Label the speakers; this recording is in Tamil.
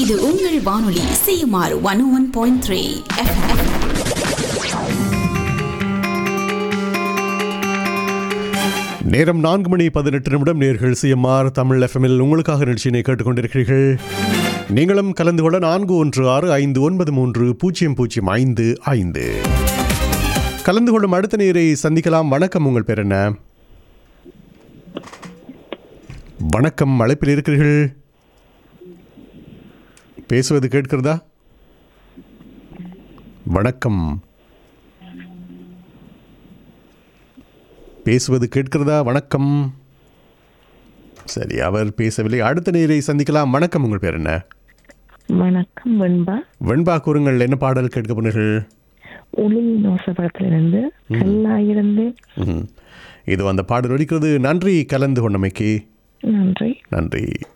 Speaker 1: இது உங்கள் வானொலி CMR one one point three
Speaker 2: நேரம் நான்கு மணி பதினெட்டு நிமிடம் நேர்கள் சிஎம்ஆர் தமிழ் எஃப்எம்மில் உங்களுக்காக நிகழ்ச்சியினை கேட்டுக்கொண்டிருக்கிறீர்கள் நீங்களும் கலந்து கொள்ள நான்கு ஒன்று ஆறு ஐந்து ஒன்பது மூன்று பூஜ்ஜியம் பூஜ்ஜியம் ஐந்து ஐந்து கலந்து கொள்ளும் அடுத்த நேரை சந்திக்கலாம் வணக்கம் உங்கள் பேர் என்ன வணக்கம் அழைப்பில் இருக்கிறீர்கள் பேசுவது கேட்கிறதா வணக்கம் பேசுவது கேட்கிறதா வணக்கம் சரி அவர் பேசவில்லை அடுத்த நேரை சந்திக்கலாம் வணக்கம் உங்கள் பேர் என்ன
Speaker 3: வணக்கம் வெண்பா
Speaker 2: வெண்பா கூறுங்கள் என்ன பாடல் கேட்க போனீர்கள்
Speaker 3: ஒளி நோச படத்திலிருந்து கல்லாயிருந்து
Speaker 2: ம்ஹும். இது அந்த பாடல் ஒலிக்கிறது நன்றி கலந்து கொண்டமைக்கு
Speaker 3: நன்றி
Speaker 2: நன்றி